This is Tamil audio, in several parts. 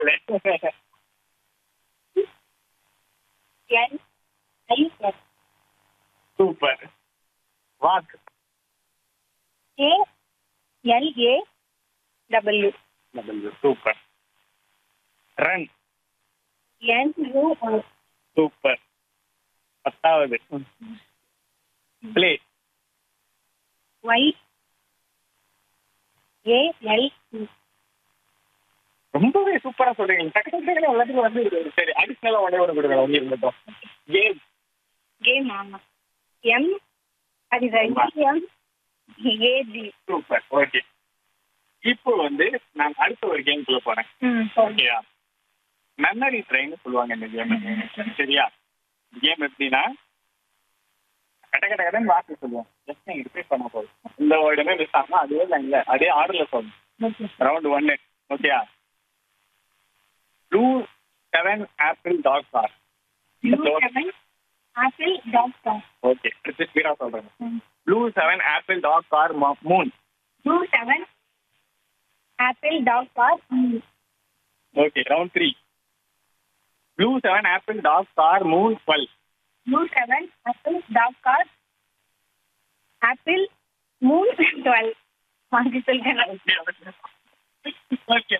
N I S super walk A L A W W super run N U R super பத்தாவது பிளே ஒய் ஏ எல் ரொம்பவே சூப்பரா சொல்றீங்க டக்கு டக்கு டக்குனு எல்லாத்துக்கும் வந்து சரி அடிஷனலா ஒன்றே ஒன்று கொடுங்க உங்களுக்கு மட்டும் கேம் கேம் ஆமா எம் அது எம் ஏஜி சூப்பர் ஓகே இப்போ வந்து நான் அடுத்த ஒரு கேம்குள்ள போறேன் ம் ஓகேயா மெமரி ட்ரெயின் சொல்லுவாங்க இந்த கேம் சரியா கேம் எப்படின்னா கட்ட கட்ட கடன் வார்த்தை சொல்லுவோம் ஜஸ்ட் நீங்க ரிப்பீட் பண்ண போதும் இந்த வேர்டுமே மிஸ் ஆகுமா அதுவே இல்ல அதே ஆர்டர்ல சொல்லணும் ஓகே ரவுண்ட் ஒன்னு ஓகேயா blue seven apple dog car blue seven apple dog car okay அடுத்து ஸ்பீடா சொல்றேன் blue seven apple dog car moon blue seven apple dog car okay round three blue seven apple dog car moon twelve blue seven apple dog car apple moon twelve மாற்றி சொல்லிட்டேன் ஓகே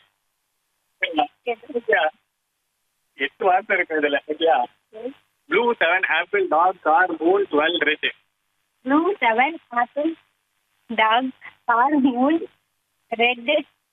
எட்டு வார்த்தை இருக்கு இதுல ஓகேயா blue seven apple dog car moon twelve red blue seven apple dog car moon red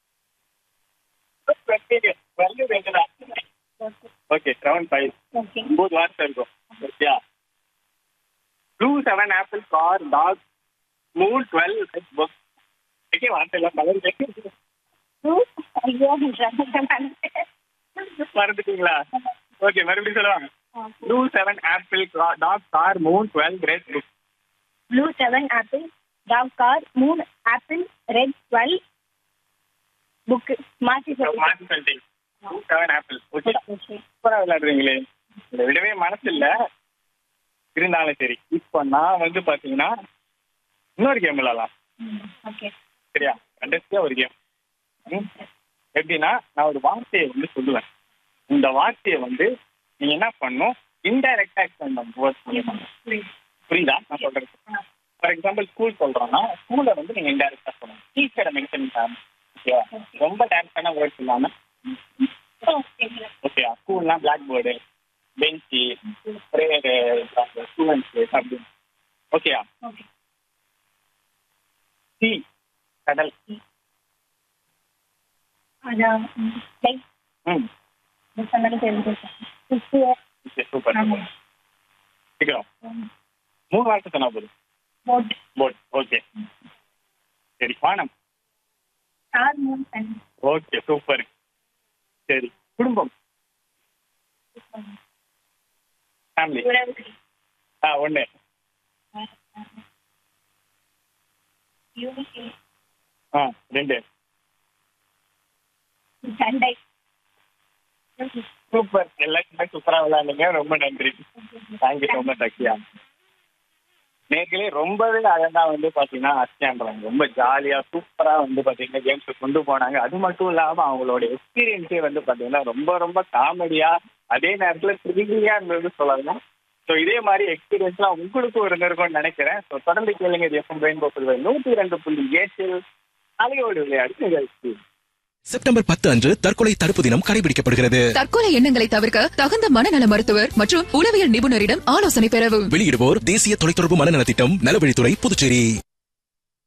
okay round five okay மூணு வார்த்தை இருக்கும் ஓகேயா blue seven apple car dog moon twelve book okay வார்த்தை எல்லாம் கலர் ப்ளூ ஐயோ மறந்துட்டீங்களா ஓகே மறுபடியும் சொல்லுவாங்க blue seven apple dog car moon twelve red book blue seven apple dog car moon apple red twelve book மாற்றி சொல்லுங்க மாற்றி சொல்லிட்டீங்க ப்ளூ செவன் ஆப்பிள் ஓகே சூப்பரா விளையாடுறீங்களே இதை விடவே மனசு இல்ல இருந்தாலும் சரி இப்போ நான் வந்து பாத்தீங்கன்னா இன்னொரு கேம் விளையாடலாம் ஓகே சரியா கண்டஸ்டியா ஒரு கேம் எப்படின்னா நான் ஒரு வார்த்தையை வந்து சொல்லுவேன் இந்த வார்த்தையை வந்து நீங்க என்ன பண்ணும் இன்டைரக்டா எக்ஸ்பிளைன் பண்ணுவோம் புரியுதா நான் சொல்றது ஃபார் எக்ஸாம்பிள் ஸ்கூல் சொல்றோம்னா ஸ்கூல்ல வந்து நீங்க இன்டைரக்டா சொல்லணும் டீச்சரை மென்ஷன் பண்ணணும் ஓகேவா ரொம்ப டேரக்டான வேர்ட்ஸ் இல்லாம ஓகேவா ஸ்கூல்னா blackboard bench prayer students அப்படின்னு ஓகேயா ஓகே சி கடல் அதான் லைக் ம் சொன்னது தெரிஞ்சிருக்கேன் ஓகே சூப்பர் ஆமா. சீக்கிரம் மூணு வார்த்தை சொன்னா போதும் போட் போட் ஓகே சரி வானம் star moon sun okay super சரி குடும்பம் ஃபேமிலி உறவு ஆ ஒன்று யூனிட்டி ஆ ரெண்டு சண்டை சூப்பர் எல்லாருக்குமே சூப்பரா விளையாடுங்க ரொம்ப நன்றி தேங்க்யூ ஸோ மச் அக்ஷயா நேர்களே ரொம்பவே அழகா வந்து பாத்தீங்கன்னா அர்ச்சனான்றாங்க ரொம்ப ஜாலியா சூப்பரா வந்து பாத்தீங்கன்னா கேம்ஸ் கொண்டு போனாங்க அது மட்டும் இல்லாம அவங்களோட எக்ஸ்பீரியன்ஸே வந்து பாத்தீங்கன்னா ரொம்ப ரொம்ப காமெடியா அதே நேரத்துல த்ரில்லிங்கா இருந்தது சொல்லலாம் ஸோ இதே மாதிரி எக்ஸ்பீரியன்ஸ்லாம் உங்களுக்கும் இருந்திருக்கும்னு நினைக்கிறேன் ஸோ தொடர்ந்து கேளுங்க இது எஃப்எம் ரெயின்போ புதுவை நூற்றி ரெண்டு புள்ளி ஏற்றில் அலையோடு விளையாடு நிகழ்ச்சி செப்டம்பர் பத்து அன்று தற்கொலை தடுப்பு தினம் கடைபிடிக்கப்படுகிறது தற்கொலை எண்ணங்களை தவிர்க்க தகுந்த மனநல மருத்துவர் மற்றும் உளவியல் நிபுணரிடம் ஆலோசனை பெறவும் வெளியிடுவோர் தேசிய தொலைத்தொடர்பு மனநலத் திட்டம் நலவழித்துறை புதுச்சேரி